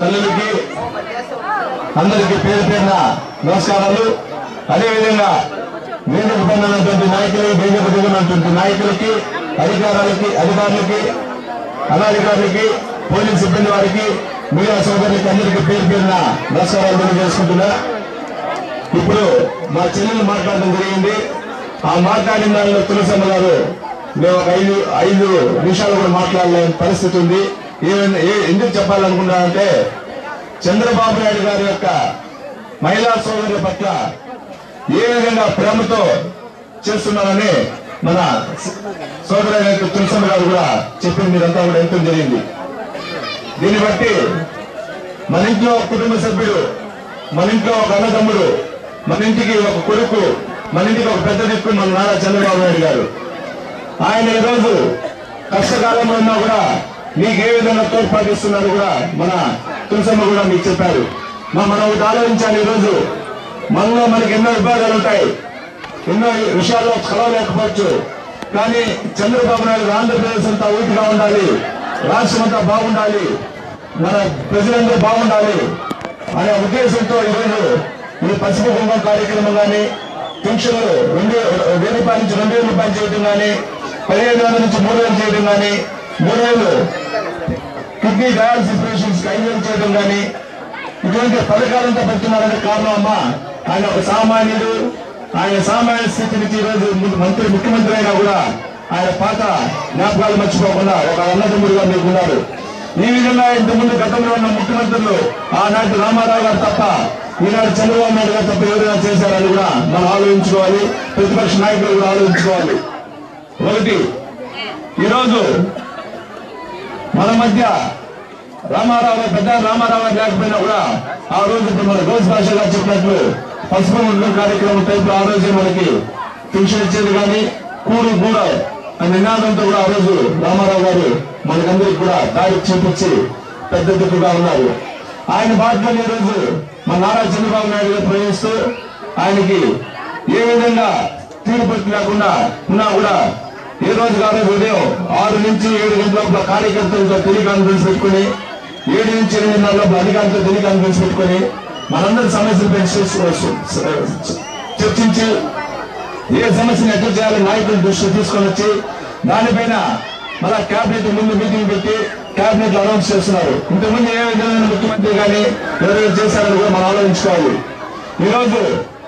తల్లులకి అందరికీ పేరు పేరున నమస్కారాలు అదేవిధంగా వేదిక పైన ఉన్నటువంటి నాయకులు వేదిక దిగున ఉన్నటువంటి నాయకులకి అధికారులకి అధికారులకి అనధికారులకి పోలీస్ సిబ్బంది వారికి మీడియా సోదరులకి అందరికీ పేరు పేరున నమస్కారాలు తెలియజేసుకుంటున్నా ఇప్పుడు మా చెల్లెలు మాట్లాడడం జరిగింది ఆ మాట్లాడిన దానిలో తులసమ్మ గారు మేము ఒక ఐదు ఐదు నిమిషాలు కూడా మాట్లాడలేని పరిస్థితి ఉంది ఏ- ఏ- ఎందుకు చెప్పాలనుకున్నానంటే చంద్రబాబు నాయుడు గారి యొక్క మహిళా సోదరుల పట్ల ఏ విధంగా ప్రేమతో చేస్తున్నారని మన సోదరు అయిన తులసమ్మ గారు కూడా చెప్పింది మీరంతా కూడా ఎంతో జరిగింది దీన్ని బట్టి మన ఇంట్లో ఒక కుటుంబ సభ్యుడు మన ఇంట్లో ఒక అన్నదమ్ముడు మన ఇంటికి ఒక కొడుకు మన ఇంటికి ఒక పెద్ద దిక్కు మన నారా చంద్రబాబు నాయుడు గారు ఆయన ఈరోజు కష్టకాలంలో ఉన్నా కూడా మీకు ఏ విధంగా తోడ్పాటిస్తున్నారు కూడా మన తులసమ్మ కూడా మీకు చెప్పారు మా మనం ఒకటి ఆలోచించాలి ఈరోజు మనలో మనకి ఎన్నో విభాగాలు ఉంటాయి ఎన్నో విషయాల్లో కలవలేకపోవచ్చు కానీ చంద్రబాబు నాయుడు ఆంధ్రప్రదేశ్ అంతా ఊపిగా ఉండాలి రాష్ట్రం అంతా బాగుండాలి మన ప్రజలందరూ బాగుండాలి అనే ఉద్దేశంతో ఈరోజు ఈ పసుపు కుంభం కార్యక్రమం కానీ పెన్షన్లు రెండు వెయ్యి రూపాయల నుంచి రెండు వేల రూపాయలు చేయడం కానీ పదిహేను వేల నుంచి మూడు వేలు చేయడం కానీ మూడు వేలు కిడ్నీ డయాలసిస్ పేషెంట్స్ ఐదు వేలు చేయడం కానీ ఇటువంటి పథకాలంతా పెడుతున్నారనే కారణం అమ్మా ఆయన ఒక సామాన్యుడు ఆయన సామాన్య స్థితి నుంచి ఈరోజు ము- మంత్రి ముఖ్యమంత్రి అయినా కూడా ఆయన పాత జ్ఞాపకాలు మర్చిపోకుండా ఒక అన్నదమ్ముడుగా మీకు ఉన్నారు ఈ విధంగా ఇంతకుముందు గతంలో ఉన్న ముఖ్యమంత్రులు ఆనాటి రామారావు గారు తప్ప ఈనాడు చంద్రబాబు నాయుడు గారు తప్ప ఎవరైనా చేశారని కూడా మనం ఆలోచించుకోవాలి ప్రతిపక్ష నాయకులు కూడా ఆలోచించుకోవాలి ఒకటి ఈరోజు మన మధ్య రామారావు గారు, పెద్ద రామారావు గారు లేకపోయినా కూడా ఆ రోజు ఇప్పుడు మన రోజు భాష గారు చెప్పినట్లు పసుపు ముద్ర కార్యక్రమం టైప్ ఆ రోజే మనకి పెన్షన్ ఇచ్చేది కానీ కూడు గూడ అనే నినాదంతో కూడా ఆ రోజు రామారావు గారు మనకందరికి కూడా దారి చూపించి పెద్ద దిక్కుగా ఉన్నారు ఆయన బాధ్యతలు ఈ రోజు మన నారా చంద్రబాబు నాయుడు గారు ప్రవేశిస్తూ ఆయనకి ఏ విధంగా తీరుపట్టు లేకుండా ఉన్నా కూడా ఈ రోజు కాదు ఉదయం ఆరు నుంచి ఏడు గంటల లోపల కార్యకర్తలతో టెలికాన్ఫరెన్స్ పెట్టుకుని ఏడు నుంచి ఎనిమిదిన్నర లోపల అధికారులతో టెలికాన్ఫరెన్స్ పెట్టుకుని మనందరి సమస్యలు పెంచి చర్చించి ఏ సమస్యను ఎట్లా చేయాలో నాయకుల దృష్టి తీసుకొని వచ్చి దానిపైన మళ్ళా కేబినెట్ ముందు మీటింగ్ పెట్టి కేబినెట్ అనౌన్స్ చేస్తున్నారు ఇంతకుముందు ఏ విధమైన ముఖ్యమంత్రి కానీ ఎవరైనా చేశారని కూడా మనం ఆలోచించుకోవాలి ఈరోజు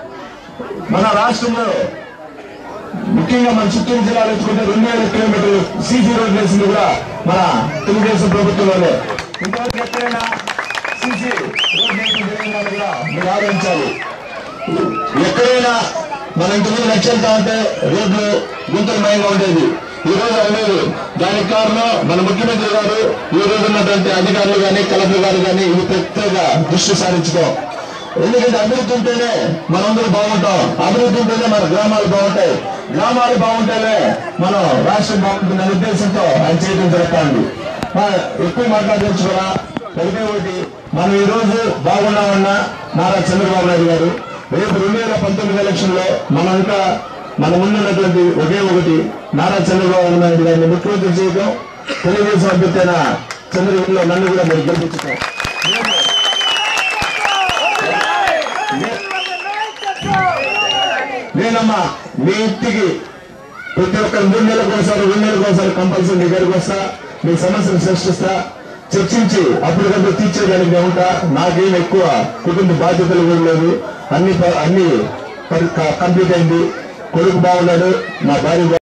మన రాష్ట్రంలో ముఖ్యంగా మన చిత్తూరు జిల్లాలో వచ్చుకుంటే రెండు వేల కిలోమీటర్లు సీసీ రోడ్ వేసింది కూడా మన తెలుగుదేశం ప్రభుత్వంలోనే ఇంతవరకు ఎక్కడైనా సీసీ రోడ్ వేసిన జరిగిందని కూడా మీరు ఆలోచించాలి ఎక్కడైనా మన ఇంతకుముందు నచ్చెళ్తా ఉంటే రోడ్లు గుంతలమయంగా ఉండేది ఈ రోజు అవి లేదు దానికి కారణం మన ముఖ్యమంత్రి గారు ఈ రోజు ఉన్నటువంటి అధికారులు కానీ కలెక్టర్ గారు కానీ ఇది ప్రత్యేక దృష్టి సారించడం ఎందుకంటే అభివృద్ధి ఉంటేనే మనందరూ బాగుంటాం అభివృద్ధి ఉంటేనే మన గ్రామాలు బాగుంటాయి గ్రామాలు బాగుంటేనే మనం రాష్ట్రం బాగుంటుంది అనే ఉద్దేశంతో ఆయన చేయడం జరుగుతుంది ఎక్కువ మాట్లాడించుకోరా ఒకటే ఒకటి మనం ఈ రోజు బాగున్నామన్నా నారా చంద్రబాబు నాయుడు గారు రేపు రెండు వేల పంతొమ్మిది ఎలక్షన్ లో మనంతా మన ముందున్నటువంటి ఒకే ఒకటి నారా చంద్రబాబు నాయుడు గారిని ముఖ్యమంత్రి చేయడం తెలుగుదేశం అభ్యర్థి అయిన చంద్రబాబులో నన్ను కూడా మీరు గెలిపించుతాం నేనమ్మా మీ ఇంటికి ప్రతి ఒక్క మూడు నెలలకు ఒకసారి రెండు నెలలకు ఒకసారి కంపల్సరీ మీ దగ్గరికి వస్తా మీ సమస్యను సృష్టిస్తా చర్చించి అప్పటికప్పుడు తీర్చేదానికి నేను ఉంటా నాకేం ఎక్కువ కుటుంబ బాధ్యతలు కూడా లేదు అన్ని ప- అన్ని పరి- కంప్లీట్ అయింది కొడుకు బాగున్నాడు నా భార్య